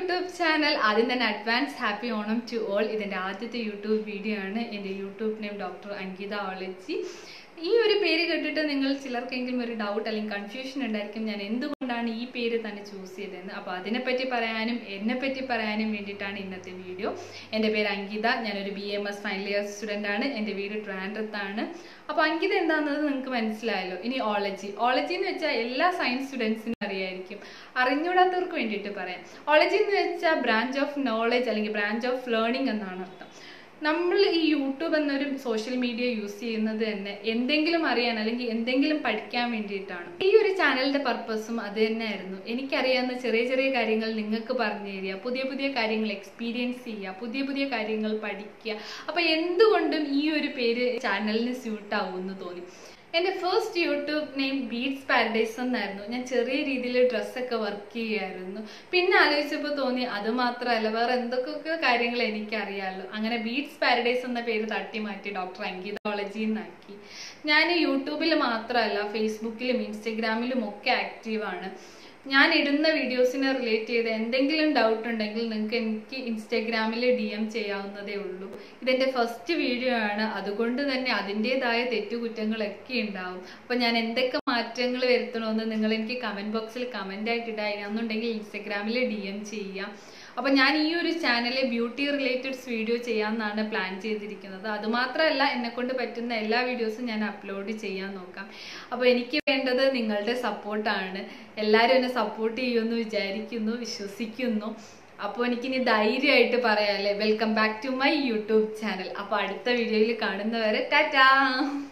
YouTube channel ആദ്യം തന്നെ advance happy Onam to all ഇതിൻ്റെ ആദ്യത്തെ യൂട്യൂബ് വീഡിയോ ആണ് എൻ്റെ YouTube name doctor Ankitha ology ഈ ഒരു പേര് കേട്ടിട്ട് നിങ്ങൾ ചിലർക്കെങ്കിലും ഒരു ഡൗട്ട് അല്ലെങ്കിൽ കൺഫ്യൂഷൻ ഉണ്ടായിരിക്കും ഞാൻ എന്തുകൊണ്ടാണ് ഈ പേര് തന്നെ ചൂസ് ചെയ്തതെന്ന് അപ്പോൾ അതിനെപ്പറ്റി പറയാനും എന്നെപ്പറ്റി പറയാനും വേണ്ടിയിട്ടാണ് ഇന്നത്തെ വീഡിയോ എൻ്റെ പേര് അങ്കിത ഞാനൊരു B M S final year student ആണ് എൻ്റെ വീട് ട്രാൻഡത്താണ് അപ്പോൾ അങ്കിത എന്താണെന്നത് നിങ്ങൾക്ക് മനസ്സിലായല്ലോ ഇനി ഓളജി ഓളജി എന്ന് വെച്ചാൽ എല്ലാ സയൻസ് സ്റ്റുഡൻസിനും അറിയായിരിക്കും അറിഞ്ഞൂടാത്തവർക്ക് വേണ്ടിയിട്ട് പറയാം ഓളജി എന്ന് വെച്ചാൽ ബ്രാഞ്ച് ഓഫ് നോളജ് അല്ലെങ്കിൽ ബ്രാഞ്ച് ഓഫ് ലേണിംഗ് എന്നാണ് അർത്ഥം നമ്മൾ ഈ യൂട്യൂബ് എന്നൊരു സോഷ്യൽ മീഡിയ യൂസ് ചെയ്യുന്നത് തന്നെ എന്തെങ്കിലും അറിയാൻ അല്ലെങ്കിൽ എന്തെങ്കിലും പഠിക്കാൻ വേണ്ടിയിട്ടാണ് ഈ ഒരു ചാനലിന്റെ പർപ്പസും അത് തന്നെയായിരുന്നു എനിക്കറിയാവുന്ന ചെറിയ ചെറിയ കാര്യങ്ങൾ നിങ്ങൾക്ക് പറഞ്ഞു തരിക പുതിയ പുതിയ കാര്യങ്ങൾ എക്സ്പീരിയൻസ് ചെയ്യുക പുതിയ പുതിയ കാര്യങ്ങൾ പഠിക്കുക അപ്പൊ എന്തുകൊണ്ടും ഈ ഒരു പേര് ചാനലിന് സ്യൂട്ട് ആവുമെന്ന് തോന്നി എൻ്റെ first YouTube name beads paradise എന്നായിരുന്നു ഞാൻ ചെറിയ രീതിയിൽ ഡ്രസ്സൊക്കെ വർക്ക് ചെയ്യുമായിരുന്നു പിന്നെ ആലോചിച്ചപ്പോൾ തോന്നി അത് മാത്രമല്ല വേറെ എന്തൊക്കെയൊക്കെ കാര്യങ്ങൾ എനിക്കറിയാമല്ലോ അങ്ങനെ ബീഡ്സ് പാരഡൈസ് എന്ന പേര് തട്ടി മാറ്റി ഡോക്ടർ അങ്കിതോളജി എന്നാക്കി ഞാൻ യൂട്യൂബിൽ മാത്രമല്ല ഫേസ്ബുക്കിലും ഇൻസ്റ്റഗ്രാമിലും ഒക്കെ ആക്റ്റീവാണ് ഞാൻ ഇടുന്ന വീഡിയോസിനെ റിലേറ്റ് ചെയ്ത് എന്തെങ്കിലും ഡൗട്ട് ഉണ്ടെങ്കിൽ നിങ്ങൾക്ക് എനിക്ക് ഇൻസ്റ്റാഗ്രാമിൽ ഡി എം ചെയ്യാവുന്നതേ ഉള്ളൂ ഇതെൻ്റെ ഫസ്റ്റ് വീഡിയോ ആണ് അതുകൊണ്ട് തന്നെ അതിൻ്റെതായ തെറ്റുകുറ്റങ്ങളൊക്കെ ഉണ്ടാവും അപ്പോൾ ഞാൻ എന്തൊക്കെ മാറ്റങ്ങൾ വരുത്തണമെന്ന് നിങ്ങൾ എനിക്ക് കമൻറ്റ് ബോക്സിൽ കമൻ്റ് ആയിട്ട് ഇടുക ഇല്ലാന്നുണ്ടെങ്കിൽ ഇൻസ്റ്റാഗ്രാമിൽ ഡി എം ചെയ്യാം അപ്പോൾ ഞാൻ ഈ ഒരു ചാനലിൽ ബ്യൂട്ടി റിലേറ്റഡ്സ് വീഡിയോ ചെയ്യാമെന്നാണ് പ്ലാൻ ചെയ്തിരിക്കുന്നത് അതുമാത്രമല്ല എന്നെ കൊണ്ട് പറ്റുന്ന എല്ലാ വീഡിയോസും ഞാൻ അപ്ലോഡ് ചെയ്യാൻ നോക്കാം അപ്പോൾ എനിക്ക് വേണ്ടത് നിങ്ങളുടെ സപ്പോർട്ടാണ് എല്ലാവരും എന്നെ സപ്പോർട്ട് ചെയ്യുമെന്ന് വിചാരിക്കുന്നു വിശ്വസിക്കുന്നു അപ്പോൾ എനിക്കിനി ധൈര്യമായിട്ട് പറയാമല്ലേ welcome back to my YouTube channel അപ്പോൾ അടുത്ത വീഡിയോയിൽ കാണുന്നവരെ ടാറ്റാ